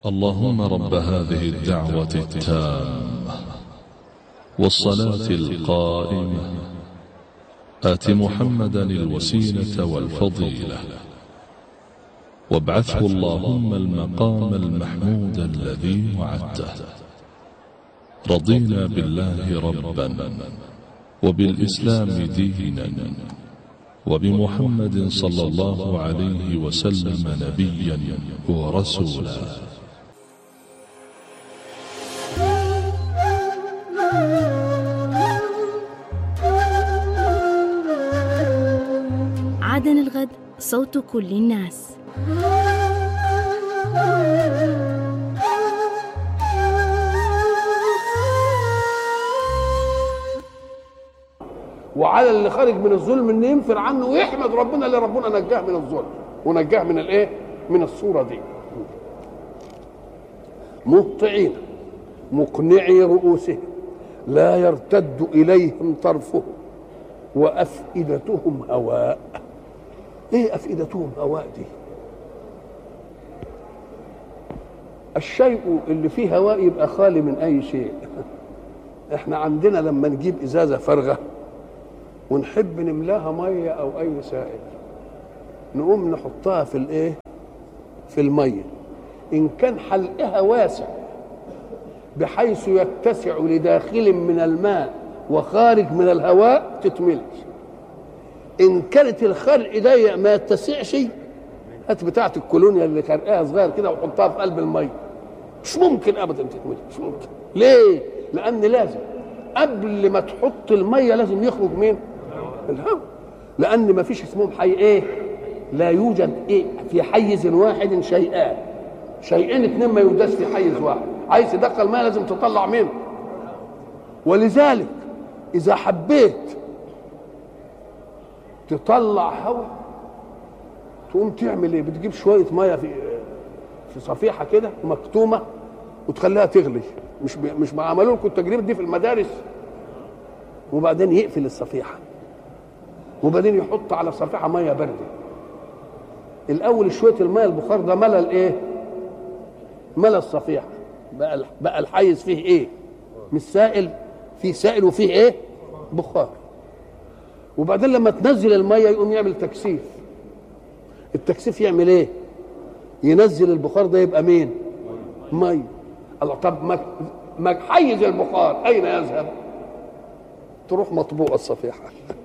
اللهم رب هذه الدعوة التامة والصلاة القائمة آت محمدا الوسيلة والفضيلة وابعثه اللهم المقام المحمود الذي وعدته رضينا بالله ربا وبالإسلام دينا وبمحمد صلى الله عليه وسلم نبيا ورسولا عدن الغد صوت كل الناس وعلى اللي خارج من الظلم انه ينفر عنه ويحمد ربنا اللي ربنا نجاه من الظلم ونجاه من الايه؟ من الصوره دي. مهطعين مقنعي رؤوسهم لا يرتد اليهم طرفهم وافئدتهم هواء. ايه افئدتهم هواء دي؟ الشيء اللي فيه هواء يبقى خالي من اي شيء. احنا عندنا لما نجيب ازازه فارغه ونحب نملاها ميه او اي سائل نقوم نحطها في الايه في الميه ان كان حلقها واسع بحيث يتسع لداخل من الماء وخارج من الهواء تتملي ان كانت الخلق ضيق ما يتسعش هات بتاعه الكولونيا اللي خرقها صغير كده وحطها في قلب الميه مش ممكن ابدا تتملي مش ممكن ليه لان لازم قبل ما تحط الميه لازم يخرج مين الهواء لان ما فيش اسمهم حي ايه لا يوجد ايه في حيز واحد شيئان شيئين اثنين ما يوجدش في حيز واحد عايز تدخل ماء لازم تطلع منه ولذلك اذا حبيت تطلع هواء تقوم تعمل ايه بتجيب شويه ميه في في صفيحه كده مكتومه وتخليها تغلي مش مش ما عملوا لكم التجربه دي في المدارس وبعدين يقفل الصفيحه وبعدين يحط على الصفيحه ميه بارده الاول شويه الميه البخار ده ملى الايه ملى الصفيحه بقى بقى الحيز فيه ايه مش سائل فيه سائل وفيه ايه بخار وبعدين لما تنزل الميه يقوم يعمل تكثيف التكثيف يعمل ايه ينزل البخار ده يبقى مين ميه الله طب ما ما حيز البخار اين يذهب تروح مطبوعه الصفيحه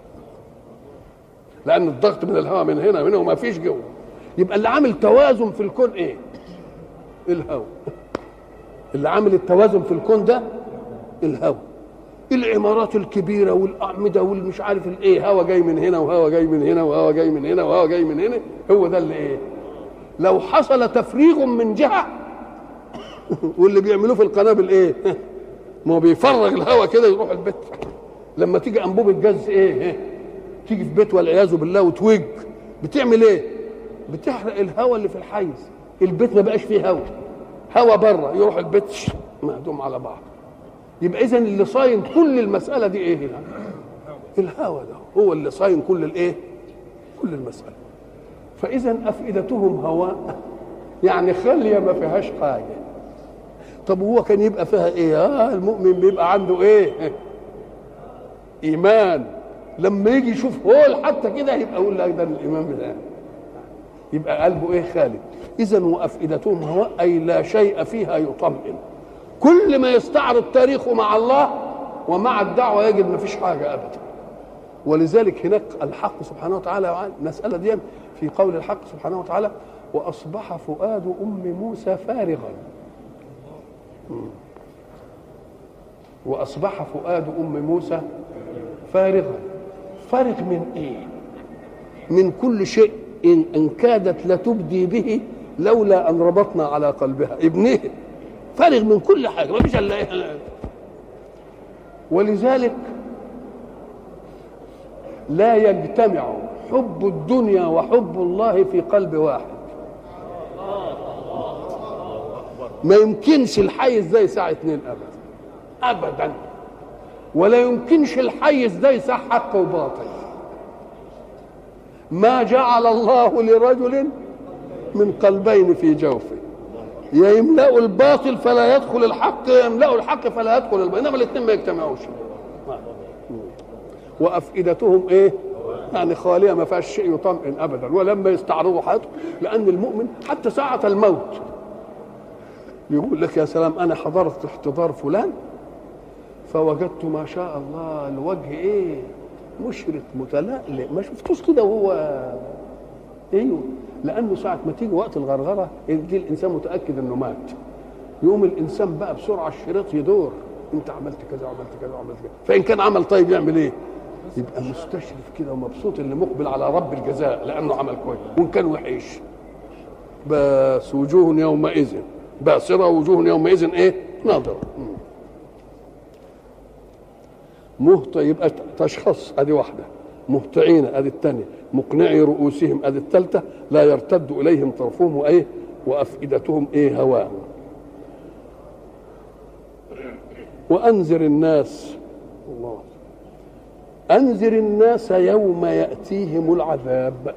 لان الضغط من الهواء من هنا من هنا وما فيش جوه يبقى اللي عامل توازن في الكون ايه الهواء اللي عامل التوازن في الكون ده الهواء العمارات الكبيره والاعمده والمش عارف الايه هوا جاي من هنا وهوا جاي من هنا وهوا جاي من هنا وهوا جاي من هنا هو ده اللي ايه لو حصل تفريغ من جهه واللي بيعملوه في القنابل ايه ما هو بيفرغ الهواء كده يروح البيت لما تيجي انبوبه جاز ايه تيجي في بيت والعياذ بالله وتوج بتعمل ايه بتحرق الهواء اللي في الحيز البيت ما بقاش فيه هواء هواء بره يروح البيت مهدوم على بعض يبقى اذا اللي صاين كل المساله دي ايه هنا الهواء ده هو اللي صاين كل الايه كل المساله فاذا افئدتهم هواء يعني خاليه ما فيهاش حاجه طب هو كان يبقى فيها ايه اه المؤمن بيبقى عنده ايه ايمان لما يجي يشوف هول حتى كده يبقى يقول لك ده الايمان بتاعه يبقى قلبه ايه خالد اذا وافئدتهم هواء اي لا شيء فيها يطمئن كل ما يستعرض تاريخه مع الله ومع الدعوه يجد ما فيش حاجه ابدا ولذلك هناك الحق سبحانه وتعالى المساله دي في قول الحق سبحانه وتعالى واصبح فؤاد ام موسى فارغا واصبح فؤاد ام موسى فارغا فارغ من ايه من كل شيء إن, إن كادت لتبدي به لولا أن ربطنا على قلبها ابنه فارغ من كل حاجة ما فيش إلا إيه ولذلك لا يجتمع حب الدنيا وحب الله في قلب واحد ما يمكنش الحيز ده يساع اتنين ابدا ابدا ولا يمكنش الحيز ده يساع حق وباطل ما جعل الله لرجل من قلبين في جوفه يا يملأوا الباطل فلا يدخل الحق يا يملأوا الحق فلا يدخل الباطل انما الاثنين ما يجتمعوش وافئدتهم ايه يعني خاليه ما فيهاش شيء يطمئن ابدا ولما يستعرضوا حياتهم لان المؤمن حتى ساعه الموت يقول لك يا سلام انا حضرت احتضار فلان فوجدت ما شاء الله الوجه ايه مشرق متلألئ ما شفتوش كده وهو ايوه لانه ساعه ما تيجي وقت الغرغره يجي الانسان متاكد انه مات يقوم الانسان بقى بسرعه الشريط يدور انت عملت كذا وعملت كذا وعملت كذا فان كان عمل طيب يعمل ايه يبقى مستشرف كده ومبسوط اللي مقبل على رب الجزاء لانه عمل كويس وان كان وحش بس وجوه يومئذ باسرة وجوه يومئذ ايه ناظرة مهط يبقى تشخص ادي واحدة مهطعين ادي الثانية مقنعي رؤوسهم ادي الثالثة لا يرتد اليهم طرفهم وايه وافئدتهم ايه هواء وانذر الناس الله انذر الناس يوم ياتيهم العذاب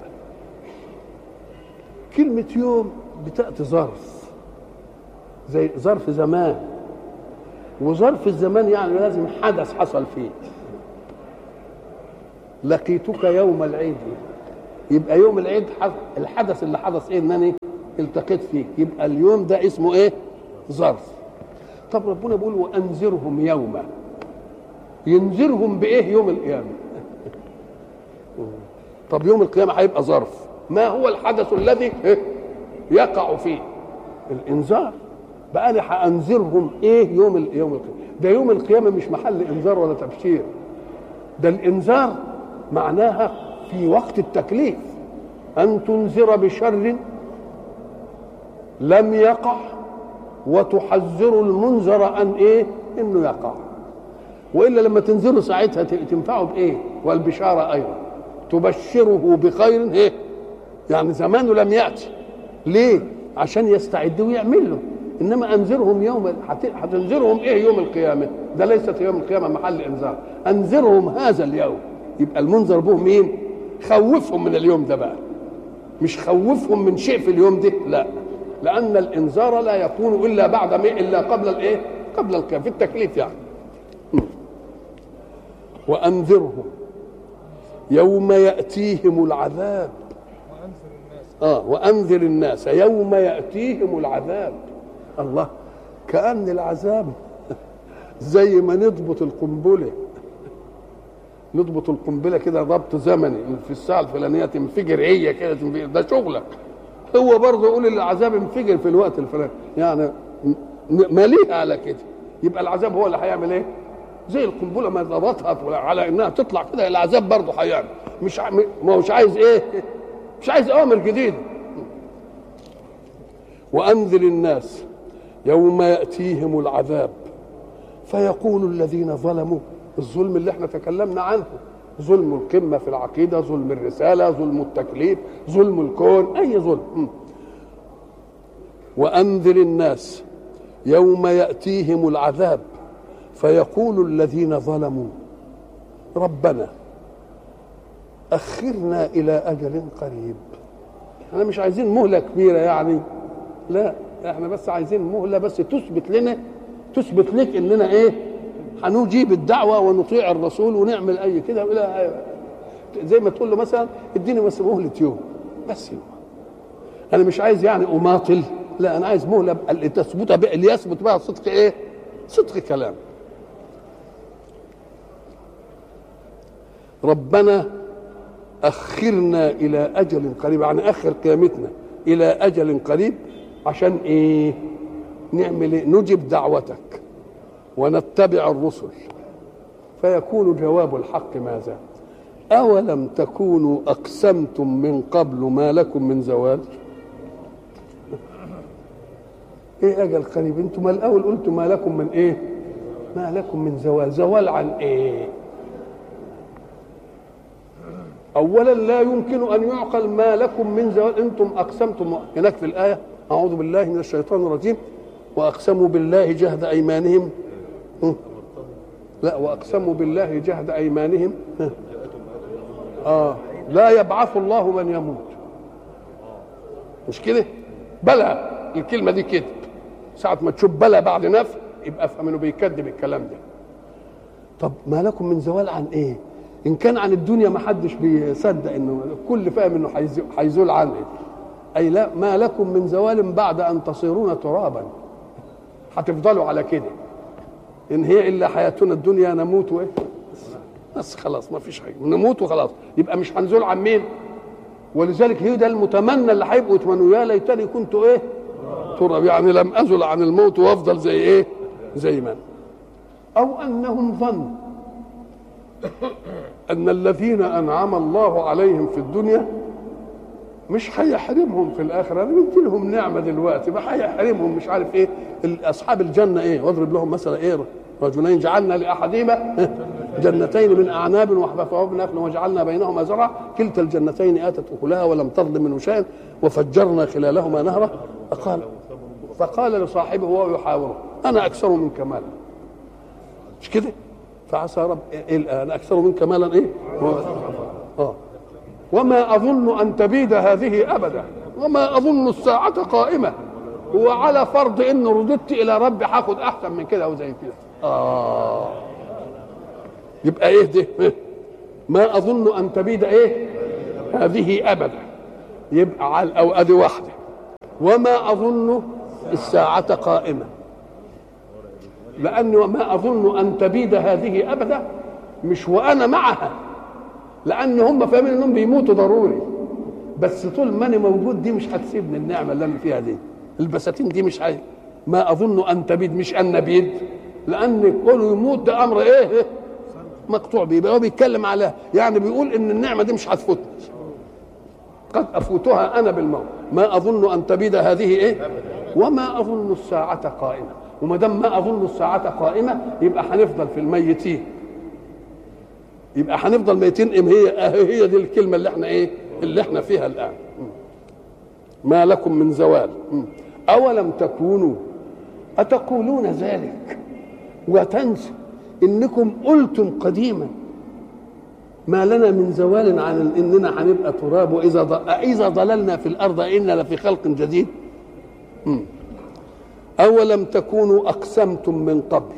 كلمة يوم بتأتي ظرف زي ظرف زمان وظرف الزمان يعني لازم حدث حصل فيه لقيتك يوم العيد يبقى يوم العيد الحدث اللي حدث ايه انني التقيت فيك يبقى اليوم ده اسمه ايه ظرف طب ربنا بيقول وانذرهم يوما ينذرهم بايه يوم القيامه طب يوم القيامه هيبقى ظرف ما هو الحدث الذي يقع فيه الانذار بقى انا هانذرهم ايه يوم ال... يوم القيامه ده يوم القيامه مش محل انذار ولا تبشير ده الانذار معناها في وقت التكليف ان تنذر بشر لم يقع وتحذر المنذر ان ايه انه يقع والا لما تنذره ساعتها تنفعه بايه والبشاره ايضا تبشره بخير ايه يعني زمانه لم ياتي ليه عشان يستعد ويعمل له انما انذرهم يوم هتنذرهم ايه يوم القيامه ده ليست يوم القيامه محل انذار انذرهم هذا اليوم يبقى المنذر به مين خوفهم من اليوم ده بقى مش خوفهم من شيء في اليوم ده لا لان الانذار لا يكون الا بعد ما الا قبل الايه قبل القيامه في التكليف يعني وانذرهم يوم ياتيهم العذاب اه وانذر الناس يوم ياتيهم العذاب الله كان العذاب زي ما نضبط القنبله نضبط القنبله كده ضبط زمني في الساعه الفلانيه تنفجر هي كده تنفجر ده شغلك هو برضه يقول العذاب انفجر في الوقت الفلاني يعني مليء على كده يبقى العذاب هو اللي هيعمل ايه؟ زي القنبله ما ضبطها على انها تطلع كده العذاب برضه هيعمل مش ع... ما هوش عايز ايه؟ مش عايز اوامر جديده وانذر الناس يوم ياتيهم العذاب فيقول الذين ظلموا الظلم اللي احنا تكلمنا عنه ظلم القمه في العقيده ظلم الرساله ظلم التكليف ظلم الكون اي ظلم وانذر الناس يوم ياتيهم العذاب فيقول الذين ظلموا ربنا اخرنا الى اجل قريب احنا مش عايزين مهله كبيره يعني لا احنا بس عايزين مهله بس تثبت لنا تثبت لك اننا ايه هنجيب الدعوه ونطيع الرسول ونعمل اي كده الى زي ما تقول له مثلا اديني بس مهله يوم بس يوم انا مش عايز يعني اماطل لا انا عايز مهله لتثبت بقى ليثبت بها صدق ايه صدق كلام ربنا اخرنا الى اجل قريب يعني اخر قيامتنا الى اجل قريب عشان ايه نعمل ايه نجب دعوتك ونتبع الرسل فيكون جواب الحق ماذا اولم تكونوا اقسمتم من قبل ما لكم من زوال ايه اجل قريب انتم الاول قلتم ما لكم من ايه ما لكم من زوال زوال عن ايه اولا لا يمكن ان يعقل ما لكم من زوال انتم اقسمتم هناك في الايه اعوذ بالله من الشيطان الرجيم واقسموا بالله جهد ايمانهم لا واقسموا بالله جهد ايمانهم اه لا يبعث الله من يموت مش كده بلى الكلمه دي كذب ساعه ما تشوف بلى بعد نفي يبقى افهم انه بيكذب الكلام ده طب ما لكم من زوال عن ايه ان كان عن الدنيا ما حدش بيصدق انه الكل فاهم انه هيزو- هيزول عنه اي لا ما لكم من زوال بعد ان تصيرون ترابا هتفضلوا على كده ان هي الا حياتنا الدنيا نموت وايه بس خلاص ما فيش حاجه نموت وخلاص يبقى مش هنزول عن مين ولذلك هي ده المتمنى اللي هيبقوا يتمنوا يا ليتني كنت ايه تراب يعني لم ازل عن الموت وافضل زي ايه زي ما أنا. او انهم ظنوا ان الذين انعم الله عليهم في الدنيا مش هيحرمهم في الاخره انا مدي لهم نعمه دلوقتي ما هيحرمهم مش عارف ايه ال- اصحاب الجنه ايه واضرب لهم مثلا ايه رجلين جعلنا لاحدهما جنتين من اعناب وحفظهم نخل وجعلنا بينهما زرعا كلتا الجنتين اتت اكلها ولم تظلم منه شيئا وفجرنا خلالهما نهرا فقال فقال لصاحبه وهو يحاوره انا اكثر منك مالا مش كده فعسى رب إيه الان اكثر منك مالا ايه اه وما اظن ان تبيد هذه ابدا وما اظن الساعه قائمه وعلى فرض ان رددت الى ربي هاخد احسن من كده وزي كده اه يبقى ايه ده ما اظن ان تبيد ايه هذه ابدا يبقى على او ادي واحده وما اظن الساعه قائمه لاني وما اظن ان تبيد هذه ابدا مش وانا معها لان هم فاهمين انهم بيموتوا ضروري بس طول ما انا موجود دي مش هتسيبني النعمه اللي انا فيها دي البساتين دي مش هي ما اظن ان تبيد مش ان نبيد لان كونه يموت ده امر ايه مقطوع بيه يبقى هو بيتكلم على يعني بيقول ان النعمه دي مش هتفوتني قد افوتها انا بالموت ما اظن ان تبيد هذه ايه وما اظن الساعه قائمه وما دام ما اظن الساعه قائمه يبقى هنفضل في الميتين يبقى هنفضل ميتين ام هي هي دي الكلمه اللي احنا ايه اللي احنا فيها الان ما لكم من زوال اولم تكونوا اتقولون ذلك وتنسوا انكم قلتم قديما ما لنا من زوال عن اننا هنبقى تراب واذا ض... اذا ضللنا في الارض انا لفي خلق جديد مم. اولم تكونوا اقسمتم من قبل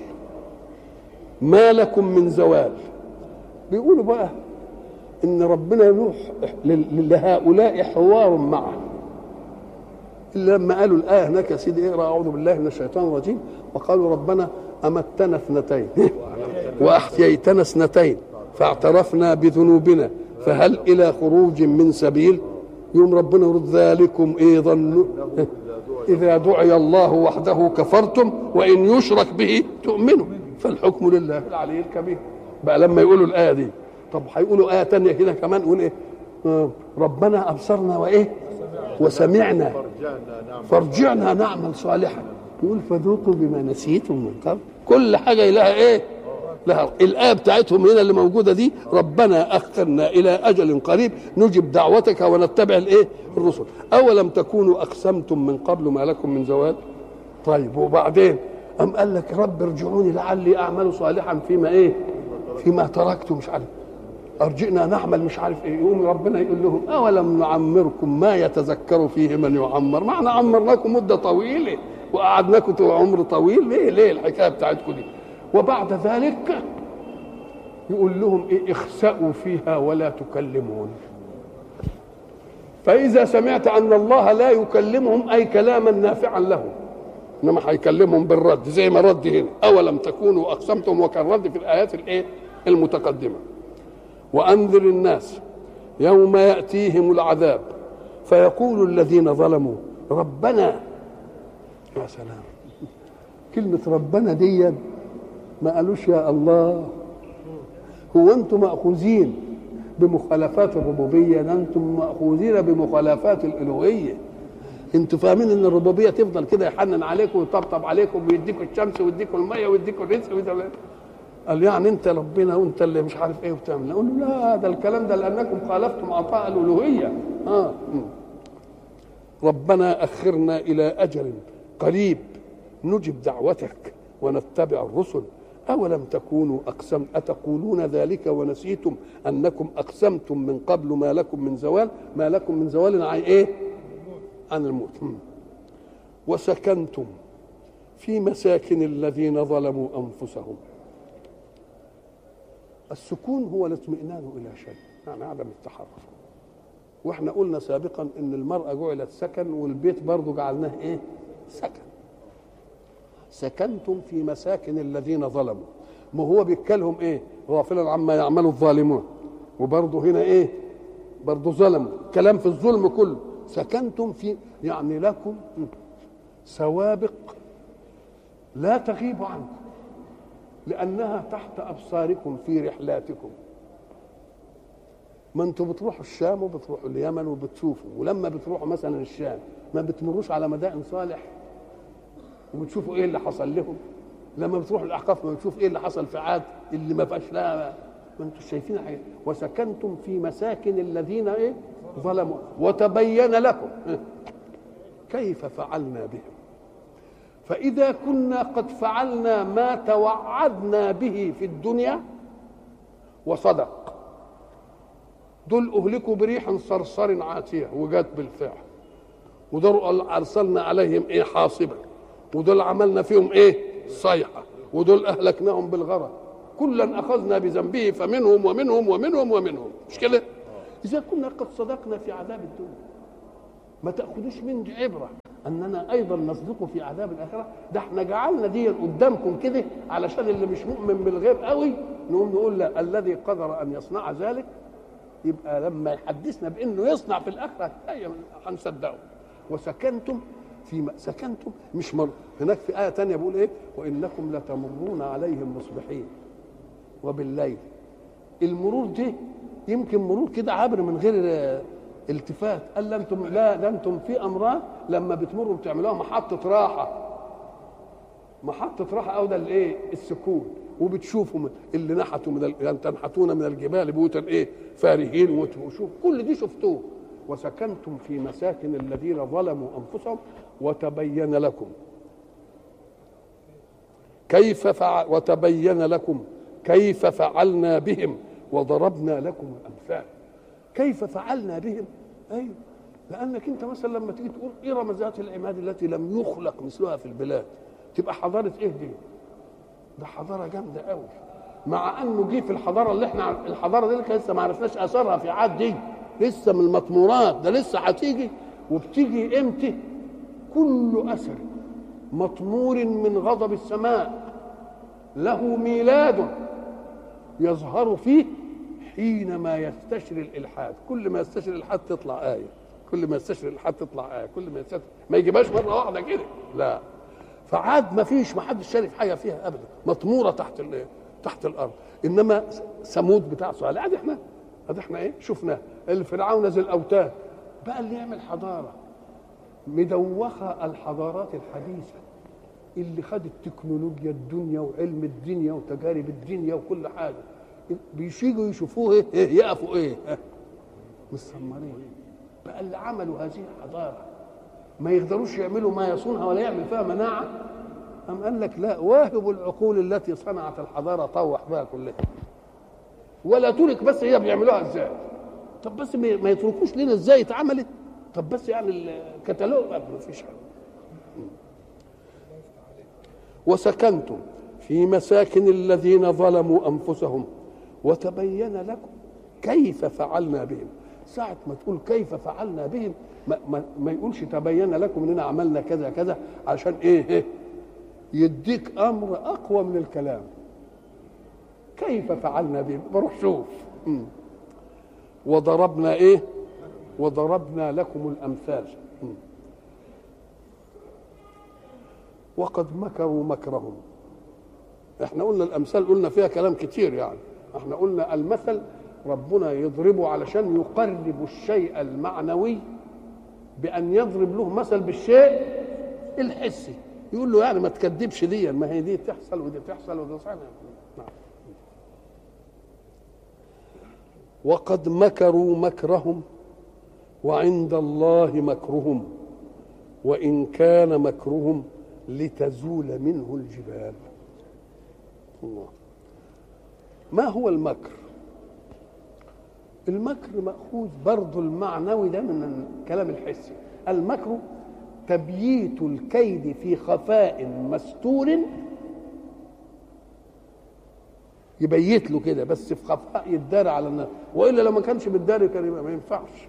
ما لكم من زوال بيقولوا بقى ان ربنا يروح لهؤلاء حوار معه إلا لما قالوا الآية هناك يا سيدي اقرأ أعوذ بالله من الشيطان الرجيم وقالوا ربنا أمتنا اثنتين وأحييتنا اثنتين فاعترفنا بذنوبنا فهل إلى خروج من سبيل يوم ربنا يرد ذلكم إيه ظنوا إذا دعي الله وحده كفرتم وإن يشرك به تؤمنوا فالحكم لله العلي الكبير بقى لما يقولوا الآية دي طب هيقولوا آية تانية كده كمان يقول إيه آه ربنا أبصرنا وإيه وسمعنا فارجعنا نعمل صالحا يقول فذوقوا بما نسيتم من قبل كل حاجة لها إيه لها الآية بتاعتهم هنا اللي موجودة دي ربنا أخرنا إلى أجل قريب نجب دعوتك ونتبع الإيه الرسل أولم تكونوا أقسمتم من قبل ما لكم من زوال طيب وبعدين أم قال لك رب ارجعوني لعلي أعمل صالحا فيما إيه فيما تركت مش عارف ارجئنا نعمل مش عارف ايه يقوم ربنا يقول لهم اولم نعمركم ما يتذكر فيه من يعمر ما احنا عمرناكم مده طويله وقعدناكم عمر طويل ليه ليه الحكايه بتاعتكم دي وبعد ذلك يقول لهم ايه اخسأوا فيها ولا تكلمون فإذا سمعت أن الله لا يكلمهم أي كلاما نافعا لهم إنما هيكلمهم بالرد زي ما رد هنا أولم تكونوا أقسمتم وكان رد في الآيات الإيه المتقدمة وأنذر الناس يوم يأتيهم العذاب فيقول الذين ظلموا ربنا يا سلام كلمة ربنا دي ما قالوش يا الله هو أنتم مأخوذين بمخالفات الربوبية ده أنتم مأخوذين بمخالفات الألوهية انتوا فاهمين ان الربوبيه تفضل كده يحنن عليكم ويطبطب عليكم ويديكم الشمس ويديكم الميه ويديكم الرزق ويديكم قال يعني انت ربنا وانت اللي مش عارف ايه وبتعمل نقول له لا ده الكلام ده لانكم خالفتم عطاء الالوهيه اه ربنا اخرنا الى اجل قريب نجب دعوتك ونتبع الرسل اولم تكونوا اقسم اتقولون ذلك ونسيتم انكم اقسمتم من قبل ما لكم من زوال ما لكم من زوال عن ايه عن الموت وسكنتم في مساكن الذين ظلموا انفسهم السكون هو الاطمئنان الى شيء يعني عدم التحرك واحنا قلنا سابقا ان المراه جعلت سكن والبيت برضه جعلناه ايه سكن سكنتم في مساكن الذين ظلموا ما هو بيتكلم ايه غافلا عما يعمل الظالمون وبرضه هنا ايه برضه ظلموا كلام في الظلم كله سكنتم في يعني لكم سوابق لا تغيب عنكم لانها تحت ابصاركم في رحلاتكم ما انتوا بتروحوا الشام وبتروحوا اليمن وبتشوفوا ولما بتروحوا مثلا الشام ما بتمروش على مدائن صالح وبتشوفوا ايه اللي حصل لهم لما بتروحوا الاحقاف ما بتشوف ايه اللي حصل في عاد اللي ما بقاش لها ما انتوا شايفين حاجه وسكنتم في مساكن الذين ايه ظلموا وتبين لكم كيف فعلنا بهم فإذا كنا قد فعلنا ما توعدنا به في الدنيا وصدق دول أهلكوا بريح صرصر عاتية وجات بالفعل ودول أرسلنا عليهم إيه حاصبا ودول عملنا فيهم إيه صيحة ودول أهلكناهم بالغرق كلا أخذنا بذنبه فمنهم ومنهم ومنهم ومنهم مش كده إذا كنا قد صدقنا في عذاب الدنيا ما تأخذوش من عبرة اننا ايضا نصدق في عذاب الاخره ده احنا جعلنا دي قدامكم كده علشان اللي مش مؤمن بالغيب قوي نقوم نقول لا الذي قدر ان يصنع ذلك يبقى لما يحدثنا بانه يصنع في الاخره هنصدقه وسكنتم في سكنتم مش مر هناك في ايه ثانيه بيقول ايه وانكم لتمرون عليهم مصبحين وبالليل المرور دي يمكن مرور كده عابر من غير التفات قال لا انتم لا ده انتم في امراض لما بتمروا بتعملوها محطه راحه محطه راحه او ده الايه السكون وبتشوفوا اللي نحتوا من يعني تنحتون من الجبال بيوتا ايه فارهين وشوف كل دي شفتوه وسكنتم في مساكن الذين ظلموا انفسهم وتبين لكم كيف فعل وتبين لكم كيف فعلنا بهم وضربنا لكم الامثال كيف فعلنا بهم ايوه لانك انت مثلا لما تيجي تقول ارم ذات العماد التي لم يخلق مثلها في البلاد تبقى حضاره ايه دي ده حضاره جامده قوي مع انه جه في الحضاره اللي احنا الحضاره دي لسه ما عرفناش اثرها في عاد دي لسه من المطمورات ده لسه هتيجي وبتيجي امتى كل اثر مطمور من غضب السماء له ميلاد يظهر فيه حينما يستشري الالحاد كل ما يستشري الالحاد تطلع ايه كل ما يستشري الالحاد تطلع ايه كل ما يستشري ما يجيبهاش مره واحده كده لا فعاد ما فيش ما حدش شارف حاجه فيها ابدا مطموره تحت ال تحت الارض انما ثمود بتاع صالح ادي احنا ادي احنا ايه شفناه الفرعون ذي الاوتاد بقى اللي يعمل حضاره مدوخه الحضارات الحديثه اللي خدت تكنولوجيا الدنيا وعلم الدنيا وتجارب الدنيا وكل حاجه بيشيجوا يشوفوه ايه, إيه يقفوا ايه متسمرين بقى اللي عملوا هذه الحضاره ما يقدروش يعملوا ما يصونها ولا يعمل فيها مناعه أم قال لك لا واهب العقول التي صنعت الحضاره طوح بها كلها ولا ترك بس هي بيعملوها ازاي طب بس ما يتركوش لنا ازاي اتعملت طب بس يعني الكتالوج ما فيش حاجه وسكنتم في مساكن الذين ظلموا انفسهم وتبين لكم كيف فعلنا بهم ساعة ما تقول كيف فعلنا بهم ما, ما, ما يقولش تبين لكم اننا عملنا كذا كذا عشان ايه, إيه يديك امر اقوى من الكلام كيف فعلنا بهم بروح شوف مم. وضربنا ايه وضربنا لكم الامثال مم. وقد مكروا مكرهم احنا قلنا الامثال قلنا فيها كلام كتير يعني احنا قلنا المثل ربنا يضربه علشان يقرب الشيء المعنوي بان يضرب له مثل بالشيء الحسي يقول له يعني ما تكذبش دي ما هي دي تحصل ودي تحصل ودي تحصل نعم. وقد مكروا مكرهم وعند الله مكرهم وان كان مكرهم لتزول منه الجبال الله ما هو المكر المكر مأخوذ برضه المعنوي ده من الكلام الحسي المكر تبييت الكيد في خفاء مستور يبيت له كده بس في خفاء يتدارى على الناس والا لو ما كانش بالداري كان يبقى ما ينفعش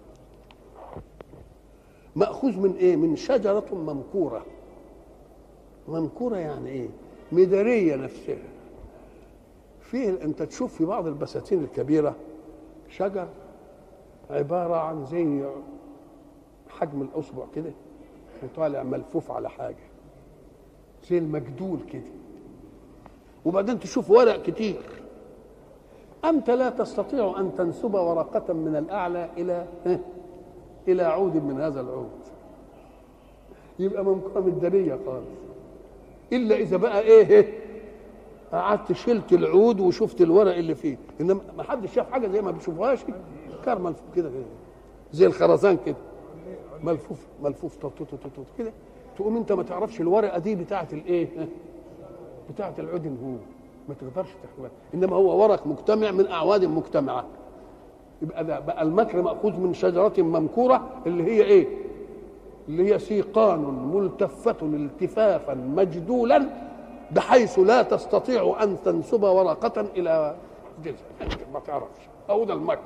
ماخوذ من ايه من شجره ممكوره ممكوره يعني ايه مداريه نفسها فيه انت تشوف في بعض البساتين الكبيره شجر عباره عن زي حجم الاصبع كده وطالع ملفوف على حاجه زي المجدول كده وبعدين تشوف ورق كتير أنت لا تستطيع أن تنسب ورقة من الأعلى إلى إلى عود من هذا العود يبقى ممكنة مدارية خالص إلا إذا بقى إيه قعدت شلت العود وشفت الورق اللي فيه إنما ما حدش شاف حاجة زي ما بيشوفوهاش كار ملفوف كده كده زي الخرزان كده ملفوف ملفوف طط طط طط كده تقوم انت ما تعرفش الورقه دي بتاعت الايه بتاعت العود هو ما تقدرش تحويها انما هو ورق مجتمع من اعواد مجتمعه يبقى ده بقى المكر ماخوذ من شجره ممكوره اللي هي ايه اللي هي سيقان ملتفة التفافا مجدولا بحيث لا تستطيع ان تنسب ورقة الى جزء ما تعرفش او ده المكر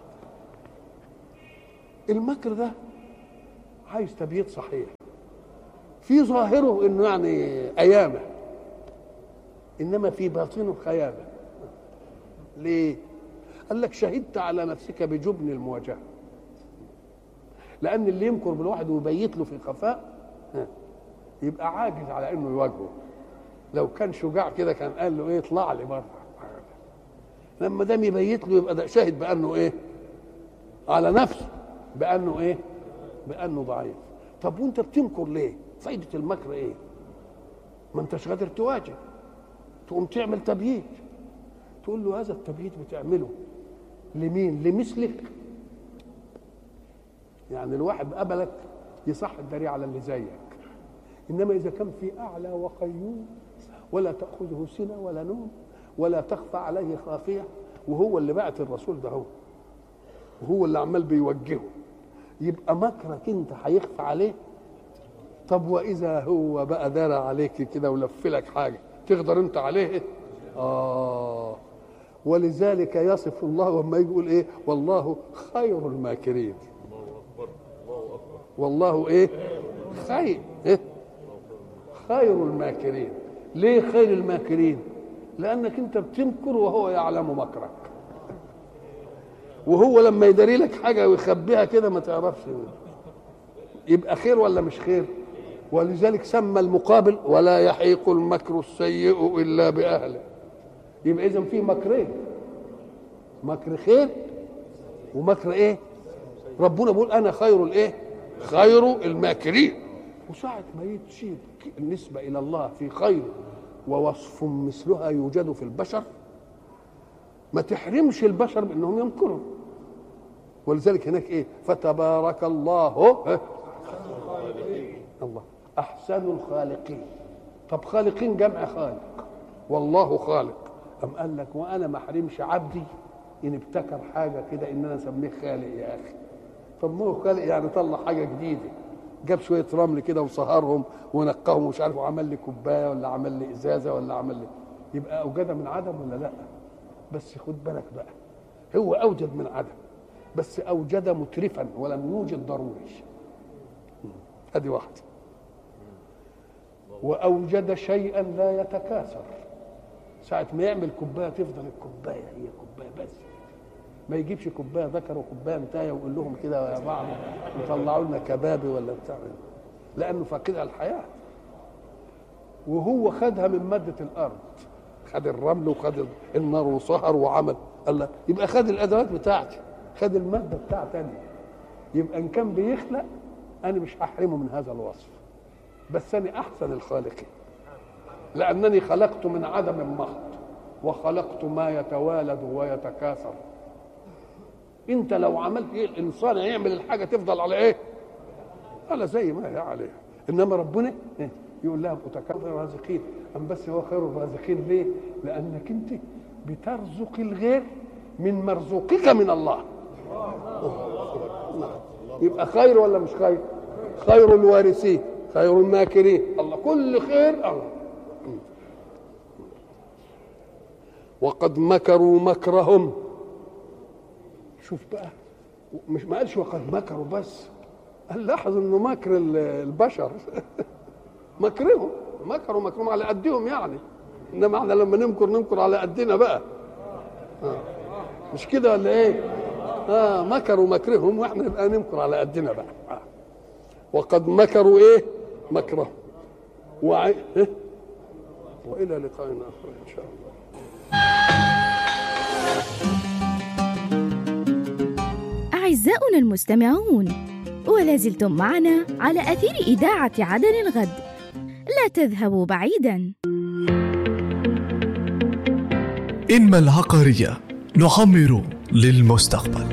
المكر ده عايز تبييت صحيح في ظاهره انه يعني ايامه انما في باطنه خيانه ليه قال لك شهدت على نفسك بجبن المواجهه لان اللي يمكر بالواحد ويبيت له في خفاء يبقى عاجز على انه يواجهه لو كان شجاع كده كان قال له ايه اطلع لي بره لما دام يبيت له يبقى ده شاهد بانه ايه على نفسه بانه ايه بانه ضعيف طب وانت بتمكر ليه فايده المكر ايه ما انتش قادر تواجه تقوم تعمل تبييت تقول له هذا التبييت بتعمله لمين لمثلك يعني الواحد قبلك يصح الدري على اللي زيك انما اذا كان في اعلى وقيوم ولا تاخذه سنه ولا نوم ولا تخفى عليه خافيه وهو اللي بعت الرسول ده هو وهو اللي عمال بيوجهه يبقى مكرك انت هيخفى عليه طب واذا هو بقى دار عليك كده ولف لك حاجه تقدر انت عليه اه ولذلك يصف الله لما يقول ايه والله خير الماكرين والله ايه خير إيه؟ خير الماكرين ليه خير الماكرين لانك انت بتمكر وهو يعلم مكرك وهو لما يداري لك حاجه ويخبيها كده ما تعرفش يبقى خير ولا مش خير ولذلك سمى المقابل ولا يحيق المكر السيء الا باهله يبقى اذا في مكرين مكر خير ومكر ايه ربنا بيقول انا خير الايه خير الماكرين وساعة ما يتشيد النسبة إلى الله في خير ووصف مثلها يوجد في البشر ما تحرمش البشر بأنهم يمكروا ولذلك هناك إيه فتبارك الله الله أحسن الخالقين طب خالقين جمع خالق والله خالق أم قال لك وأنا ما أحرمش عبدي إن ابتكر حاجة كده إن أنا أسميه خالق يا أخي طب ما هو خالق يعني طلع حاجة جديدة جاب شويه رمل كده وصهرهم ونقاهم ومش عارف وعمل لي كوبايه ولا عمل لي ازازه ولا عمل لي يبقى اوجد من عدم ولا لا بس خد بالك بقى هو اوجد من عدم بس اوجد مترفا ولم يوجد ضروري ادي واحده واوجد شيئا لا يتكاثر ساعة ما يعمل كوباية تفضل الكوباية هي كوباية بس ما يجيبش كوبايه ذكر وكوبايه انتايه ويقول لهم كده يا بعض يطلعوا لنا كبابي ولا بتاع لانه فاقدها الحياه وهو خدها من ماده الارض خد الرمل وخد النار وصهر وعمل الله يبقى خد الادوات بتاعتي خد الماده بتاعتي انا يبقى ان كان بيخلق انا مش هحرمه من هذا الوصف بس انا احسن الخالقين لانني خلقت من عدم محض وخلقت ما يتوالد ويتكاثر انت لو عملت ايه الانسان هيعمل الحاجه تفضل على ايه على زي ما هي عليها انما ربنا إيه؟ يقول لها متكبر الرازقين ام بس هو خير الرازقين ليه لانك انت بترزق الغير من مرزوقك من الله يبقى خير ولا مش خير خير الوارثين خير الماكرين الله كل خير الله وقد مكروا مكرهم شوف بقى مش ما قالش وقد مكروا بس قال لاحظ انه مكر ال- البشر مكرهم مكروا مكرهم على قدهم يعني انما احنا لما نمكر نمكر على قدنا بقى آه. مش كده ولا ايه اه مكروا مكرهم واحنا نبقى نمكر على قدنا بقى آه. وقد مكروا ايه مكرهم وع... إيه؟ والى لقاء اخر ان شاء الله أعزاؤنا المستمعون ولا زلتم معنا على أثير إذاعة عدن الغد لا تذهبوا بعيدا إنما العقارية نعمر للمستقبل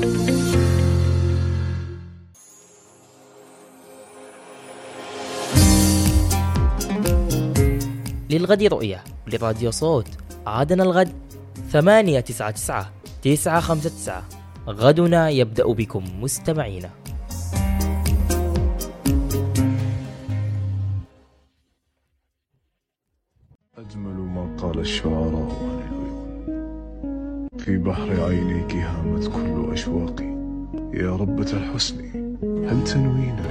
للغد رؤية لراديو صوت عادنا الغد ثمانية تسعة تسعة تسعة خمسة تسعة غدنا يبدأ بكم مستمعينا أجمل ما قال الشعراء عن العيون في بحر عينيك هامت كل أشواقي يا ربة الحسن هل تنوين